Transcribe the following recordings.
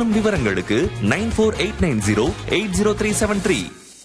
மேலும் விவரங்களுக்கு nine four eight nine zero eight zero three seven three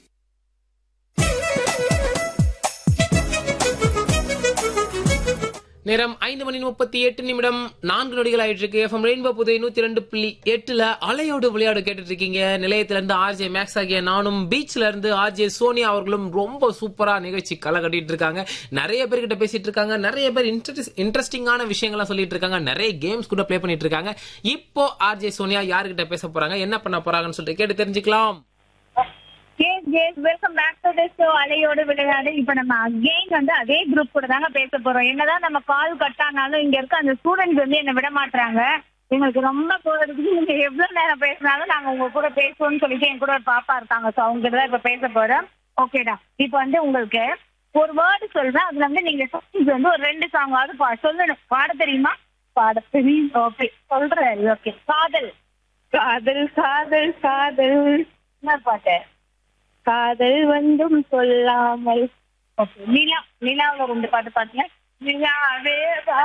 நேரம் ஐந்து மணி முப்பத்தி எட்டு நிமிடம் நான்கு நொடிகள் ஆயிட்டு இருக்கு எஃப்எம் ரெயின்போ புதை நூத்தி ரெண்டு புள்ளி எட்டுல அலையோடு விளையாடு கேட்டுட்டு இருக்கீங்க நிலையத்துல இருந்து ஆர்ஜே மேக்ஸ் ஆகிய நானும் பீச்ல இருந்து ஆர்ஜே சோனியா அவர்களும் ரொம்ப சூப்பரா நிகழ்ச்சி களை கட்டிட்டு இருக்காங்க நிறைய பேர்கிட்ட பேசிட்டு இருக்காங்க நிறைய பேர் இன்ட்ரெஸ்டிங்கான விஷயங்கள்லாம் சொல்லிட்டு இருக்காங்க நிறைய கேம்ஸ் கூட ப்ளே பண்ணிட்டு இருக்காங்க இப்போ ஆர்ஜே சோனியா யாருகிட்ட பேச போறாங்க என்ன பண்ண போறாங்கன்னு சொல்லிட்டு கேட்டு தெரிஞ்சுக்கலாம் yes yes welcome back to the show அலையோடு விளையாடு இப்ப நம்ம அகைன் வந்து அதே குரூப் கூட தாங்க பேச போறோம் என்னதான் நம்ம கால் கட் ஆனாலும் இங்க இருக்க அந்த ஸ்டூடெண்ட்ஸ் வந்து என்ன விட மாட்டாங்க எங்களுக்கு ரொம்ப போறதுக்கு நீங்க எவ்வளவு நேரம் பேசினாலும் நாங்க உங்க கூட பேசுவோம்னு சொல்லிட்டு என் கூட ஒரு பாப்பா இருக்காங்க சோ அவங்க தான் இப்ப பேச போறோம் ஓகேடா இப்ப வந்து உங்களுக்கு ஒரு வேர்டு சொல்றேன் அதுல வந்து நீங்க songs வந்து ஒரு ரெண்டு சாங்காவது பா சொல்லணும் பாட தெரியுமா பாட தெரியும் ஓகே சொல்றேன் ஓகே காதல் காதல் காதல் காதல் என்ன பாட்டு காதல் வந்தும் சொல்லாமல் ஓகே நிலா நிலாவுல ரெண்டு பாட்டு பாத்தீங்க நிலாவே வா.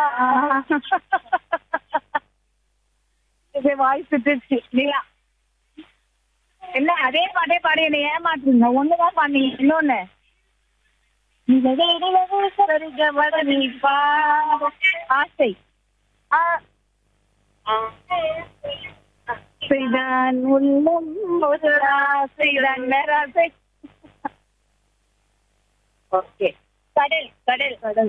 இது வாய்ஸ் விட்டுருச்சு நிலா என்ன அதே பாட்டே பாடி என்னை ஏமாத்துங்க ஒண்ணுதான் பண்ணீங்க இன்னொன்னு நிலவே சரிக வர நீ பா. ஆசை ஆ- ஆசைதான் உள்ளம் ஒரு ஆசைதான் நிராசை ஓகே கடல் கடல் கடல்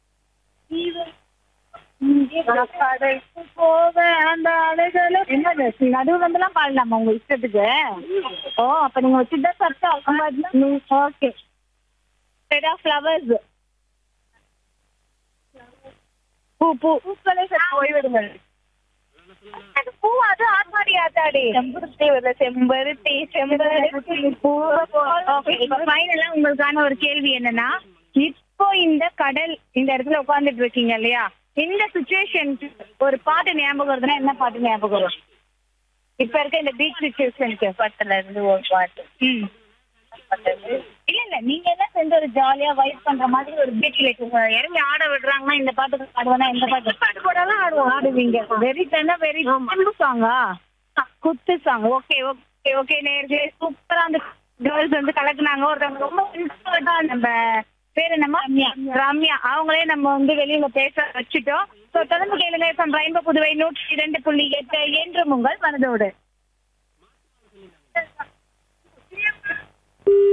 கடலுக்கு போக அந்த அலைகளும் என்னது நடுவுல இருந்தெல்லாம் பாடலாமா உங்க இஷ்டத்துக்கு ஓ அப்ப நீங்க வச்சுட்டா சத்தம் ஓகே ஃப்ளவர்ஸ் பூ பூ பூக்களை சற்று ஓய்விடுங்கள் அது பூ அது ஆத்மாடி ஆத்தாடி செம்பருத்தி வரல செம்பருத்தி செம்பருத்தி பூ ஓகே இப்போ ஃபைனலா உங்களுக்கான ஒரு கேள்வி என்னன்னா இப்போ இந்த கடல் இந்த இடத்துல உட்கார்ந்துட்டு இருக்கீங்க இல்லையா இந்த சுச்சுவேஷன் ஒரு பாட்டு ஞாபகம் வருதுன்னா என்ன பாட்டு ஞாபகம் வரும் இப்ப இருக்க இந்த பீச் சுச்சுவேஷனுக்கு பத்துல இருந்து ஒரு பாட்டு ம் இல்ல இல்ல நீங்க என்ன செஞ்சு ஒரு ஜாலியா வைப் பண்ற மாதிரி ஒரு பீச்ல இறங்கி ஆட விடுறாங்கன்னா இந்த பாட்டு ஆடுவேனா இந்த பாட்டு பாட்டு போடாலும் ஆடுவோம் ஆடுவீங்க வெரி தானே வெரி குத்து சாங்கா குத்து சாங் ஓகே ஓகே ஓகே நேர்களே சூப்பரா அந்த கேர்ள்ஸ் வந்து கலக்குனாங்க ஒருத்தவங்க ரொம்ப இன்ஸ்பர்டா நம்ம பேர் என்னம்மா ரம்யா அவங்களே நம்ம வந்து வெளியில பேச வச்சுட்டோம் ஸோ தொடர்ந்து கேளுங்க எஃப்எம் ரெயின்போ புதுவை நூற்றி இரண்டு புள்ளி எட்டு என்றும் உங்கள் மனதோடு